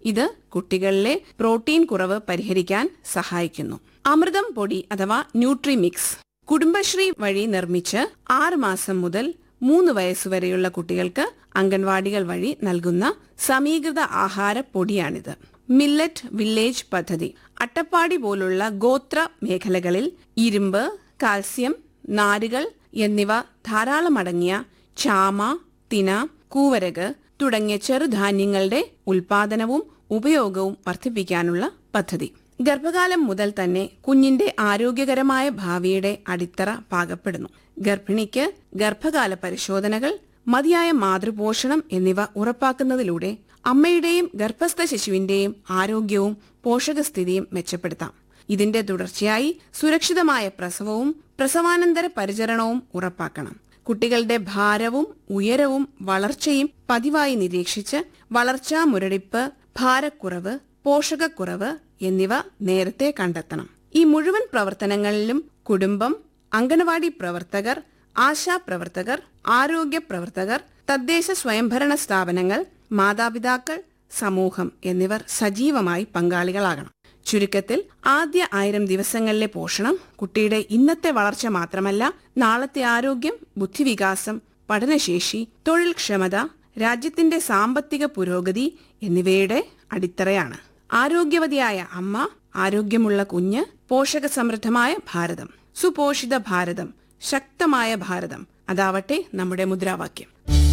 ഇത് കുട്ടികളിലെ പ്രോട്ടീൻ കുറവ് പരിഹരിക്കാൻ സഹായിക്കുന്നു അമൃതം പൊടി അഥവാ ന്യൂട്രിമിക്സ് കുടുംബശ്രീ വഴി നിർമ്മിച്ച് ആറ് മാസം മുതൽ മൂന്ന് വയസ്സുവരെയുള്ള കുട്ടികൾക്ക് അംഗൻവാടികൾ വഴി നൽകുന്ന സമീകൃത ആഹാര പൊടിയാണിത് മില്ലറ്റ് വില്ലേജ് പദ്ധതി അട്ടപ്പാടി പോലുള്ള ഗോത്ര മേഖലകളിൽ ഇരുമ്പ് കാൽസ്യം നാരുകൾ എന്നിവ ധാരാളമടങ്ങിയ ചാമ തിന കൂവരക് തുടങ്ങിയ ചെറുധാന്യങ്ങളുടെ ഉൽപാദനവും ഉപയോഗവും വർദ്ധിപ്പിക്കാനുള്ള പദ്ധതി ഗർഭകാലം മുതൽ തന്നെ കുഞ്ഞിന്റെ ആരോഗ്യകരമായ ഭാവിയുടെ അടിത്തറ പാകപ്പെടുന്നു ഗർഭിണിക്ക് ഗർഭകാല പരിശോധനകൾ മതിയായ മാതൃപോഷണം എന്നിവ ഉറപ്പാക്കുന്നതിലൂടെ അമ്മയുടെയും ഗർഭസ്ഥ ശിശുവിന്റെയും ആരോഗ്യവും പോഷകസ്ഥിതിയും മെച്ചപ്പെടുത്താം ഇതിന്റെ തുടർച്ചയായി സുരക്ഷിതമായ പ്രസവവും പ്രസവാനന്തര പരിചരണവും ഉറപ്പാക്കണം കുട്ടികളുടെ ഭാരവും ഉയരവും വളർച്ചയും പതിവായി നിരീക്ഷിച്ച് വളർച്ചാ മുരടിപ്പ് ഭാരക്കുറവ് പോഷകക്കുറവ് എന്നിവ നേരത്തെ കണ്ടെത്തണം ഈ മുഴുവൻ പ്രവർത്തനങ്ങളിലും കുടുംബം അംഗനവാടി പ്രവർത്തകർ ആശാ പ്രവർത്തകർ ആരോഗ്യ പ്രവർത്തകർ തദ്ദേശ സ്വയംഭരണ സ്ഥാപനങ്ങൾ മാതാപിതാക്കൾ സമൂഹം എന്നിവർ സജീവമായി പങ്കാളികളാകണം ചുരുക്കത്തിൽ ആദ്യ ആയിരം ദിവസങ്ങളിലെ പോഷണം കുട്ടിയുടെ ഇന്നത്തെ വളർച്ച മാത്രമല്ല നാളത്തെ ആരോഗ്യം ബുദ്ധിവികാസം പഠനശേഷി തൊഴിൽ ക്ഷമത രാജ്യത്തിന്റെ സാമ്പത്തിക പുരോഗതി എന്നിവയുടെ അടിത്തറയാണ് ആരോഗ്യവതിയായ അമ്മ ആരോഗ്യമുള്ള കുഞ്ഞ് പോഷകസമൃദ്ധമായ ഭാരതം സുപോഷിത ഭാരതം ശക്തമായ ഭാരതം അതാവട്ടെ നമ്മുടെ മുദ്രാവാക്യം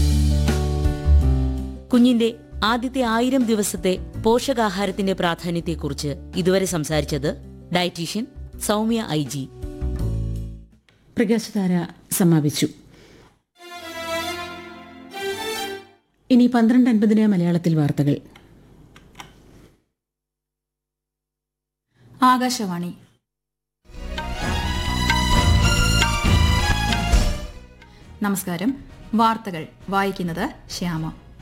കുഞ്ഞിന്റെ ആദ്യത്തെ ആയിരം ദിവസത്തെ പോഷകാഹാരത്തിന്റെ പ്രാധാന്യത്തെക്കുറിച്ച് ഇതുവരെ സംസാരിച്ചത് ഡയറ്റീഷ്യൻ സൗമ്യ ഐ ജി പ്രകാശധാര സമാപിച്ചു ഇനി പന്ത്രണ്ട് അൻപതിന് മലയാളത്തിൽ വാർത്തകൾ ആകാശവാണി നമസ്കാരം വാർത്തകൾ വായിക്കുന്നത് ശ്യാമ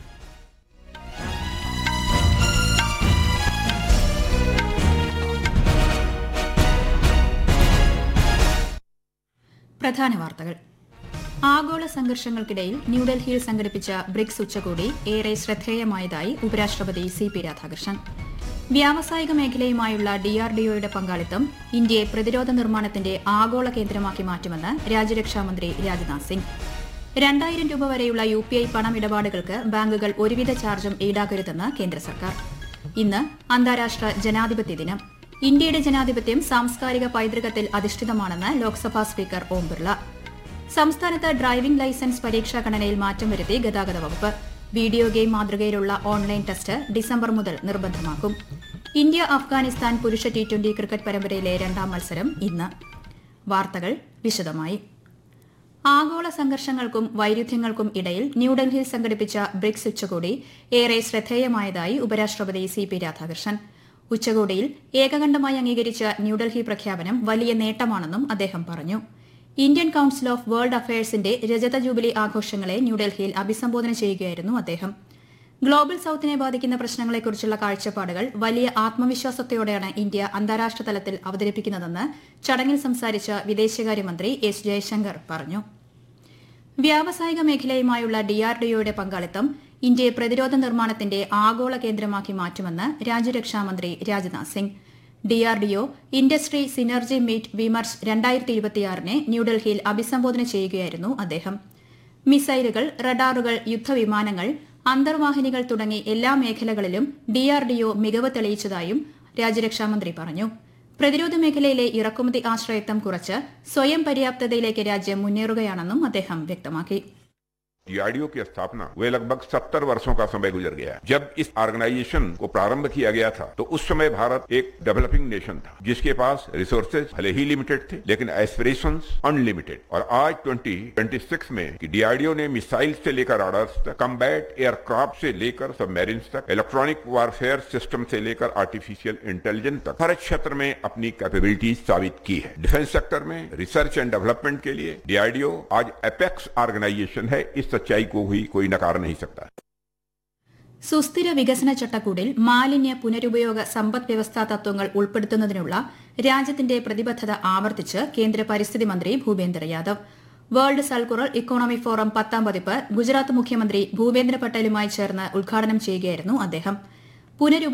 പ്രധാന വാർത്തകൾ ആഗോള സംഘർഷങ്ങൾക്കിടയിൽ ന്യൂഡൽഹിയിൽ സംഘടിപ്പിച്ച ബ്രിക്സ് ഉച്ചകോടി ഏറെ ശ്രദ്ധേയമായതായി ഉപരാഷ്ട്രപതി സി പി രാധാകൃഷ്ണൻ വ്യാവസായിക മേഖലയുമായുള്ള ഡിആർഡിഒയുടെ പങ്കാളിത്തം ഇന്ത്യയെ പ്രതിരോധ നിർമ്മാണത്തിന്റെ ആഗോള കേന്ദ്രമാക്കി മാറ്റുമെന്ന് രാജ്യരക്ഷാമന്ത്രി രാജ്നാഥ് സിംഗ് രണ്ടായിരം രൂപ വരെയുള്ള യു പി ഐ പണമിടപാടുകൾക്ക് ബാങ്കുകൾ ഒരുവിധ ചാർജും ഈടാക്കരുതെന്ന് കേന്ദ്ര സർക്കാർ ഇന്ന് അന്താരാഷ്ട്ര ജനാധിപത്യ ദിനം ഇന്ത്യയുടെ ജനാധിപത്യം സാംസ്കാരിക പൈതൃകത്തിൽ അധിഷ്ഠിതമാണെന്ന് ലോക്സഭാ സ്പീക്കർ ഓം ബിർള സംസ്ഥാനത്ത് ഡ്രൈവിംഗ് ലൈസൻസ് പരീക്ഷാ ഘടനയിൽ മാറ്റം വരുത്തി ഗതാഗത വകുപ്പ് വീഡിയോ ഗെയിം മാതൃകയിലുള്ള ഓൺലൈൻ ടെസ്റ്റ് ഡിസംബർ മുതൽ നിർബന്ധമാക്കും ഇന്ത്യ അഫ്ഗാനിസ്ഥാൻ പുരുഷ ടി ട്വന്റി ക്രിക്കറ്റ് പരമ്പരയിലെ രണ്ടാം മത്സരം ഇന്ന് വാർത്തകൾ വിശദമായി ആഗോള സംഘർഷങ്ങൾക്കും വൈരുദ്ധ്യങ്ങൾക്കും ഇടയിൽ ന്യൂഡൽഹിയിൽ സംഘടിപ്പിച്ച ബ്രിക്സ് ഉച്ചകോടി ഏറെ ശ്രദ്ധേയമായതായി ഉപരാഷ്ട്രപതി സി പി രാധാകൃഷ്ണൻ ഉച്ചകോടിയിൽ ഏകകണ്ഠമായി അംഗീകരിച്ച ന്യൂഡൽഹി പ്രഖ്യാപനം വലിയ നേട്ടമാണെന്നും അദ്ദേഹം പറഞ്ഞു ഇന്ത്യൻ കൌൺസിൽ ഓഫ് വേൾഡ് അഫയേഴ്സിന്റെ രജത ജൂബിലി ആഘോഷങ്ങളെ ന്യൂഡൽഹിയിൽ അഭിസംബോധന ചെയ്യുകയായിരുന്നു അദ്ദേഹം ഗ്ലോബൽ സൌത്തിനെ ബാധിക്കുന്ന പ്രശ്നങ്ങളെക്കുറിച്ചുള്ള കാഴ്ചപ്പാടുകൾ വലിയ ആത്മവിശ്വാസത്തോടെയാണ് ഇന്ത്യ അന്താരാഷ്ട്ര തലത്തിൽ അവതരിപ്പിക്കുന്നതെന്ന് ചടങ്ങിൽ സംസാരിച്ച വിദേശകാര്യമന്ത്രി എസ് ജയശങ്കർ പറഞ്ഞു വ്യാവസായിക മേഖലയുമായുള്ള ഡിആർഡിഒയുടെ പങ്കാളിത്തം ഇന്ത്യയെ പ്രതിരോധ നിർമ്മാണത്തിന്റെ ആഗോള കേന്ദ്രമാക്കി മാറ്റുമെന്ന് രാജ്യരക്ഷാമന്ത്രി Rajnath Singh DRDO industry synergy meet Vimarsh രണ്ടായിരത്തി ഇരുപത്തിയാറിനെ ന്യൂഡൽഹിയിൽ അഭിസംബോധന ചെയ്യുകയായിരുന്നു അദ്ദേഹം മിസൈലുകൾ റഡാറുകൾ യുദ്ധവിമാനങ്ങൾ അന്തർവാഹിനികൾ തുടങ്ങി എല്ലാ മേഖലകളിലും ഡിആർഡിഒ മികവ് തെളിയിച്ചതായും രാജ്യരക്ഷാമന്ത്രി പറഞ്ഞു പ്രതിരോധ മേഖലയിലെ ഇറക്കുമതി ആശ്രയത്വം കുറച്ച് സ്വയം പര്യാപ്തതയിലേക്ക് രാജ്യം മുന്നേറുകയാണെന്നും അദ്ദേഹം വ്യക്തമാക്കി डीआरडीओ की स्थापना वे लगभग सत्तर वर्षों का समय गुजर गया जब इस ऑर्गेनाइजेशन को प्रारंभ किया गया था तो उस समय भारत एक डेवलपिंग नेशन था जिसके पास रिसोर्सेज भले ही लिमिटेड थे लेकिन एस्पिरेशन अनलिमिटेड और आज 2026 में कि डीआरडीओ ने मिसाइल से लेकर राडार्स तक कम्बैट एयरक्राफ्ट से लेकर सबमरीन्स तक इलेक्ट्रॉनिक वारफेयर सिस्टम से लेकर आर्टिफिशियल इंटेलिजेंस तक हर क्षेत्र में अपनी कैपेबिलिटीज साबित की है डिफेंस सेक्टर में रिसर्च एंड डेवलपमेंट के लिए डीआरडीओ आज एपेक्स ऑर्गेनाइजेशन है इस सच्चाई को भी कोई नकार नहीं सकता സുസ്ഥിര വികസന ചട്ടക്കൂടിൽ മാലിന്യ പുനരുപയോഗ സമ്പദ് വ്യവസ്ഥാ തത്വങ്ങൾ ഉൾപ്പെടുത്തുന്നതിനുള്ള രാജ്യത്തിന്റെ പ്രതിബദ്ധത ആവർത്തിച്ച് കേന്ദ്ര പരിസ്ഥിതി മന്ത്രി Bhupender Yadav world circular economy forum പത്താം പതിപ്പ് ഗുജറാത്ത് മുഖ്യമന്ത്രി ഭൂപേന്ദ്ര പട്ടേലുമായി ചേർന്ന് ഉദ്ഘാടനം ചെയ്യുകയായിരുന്നു അദ്ദേഹം പുനരുപ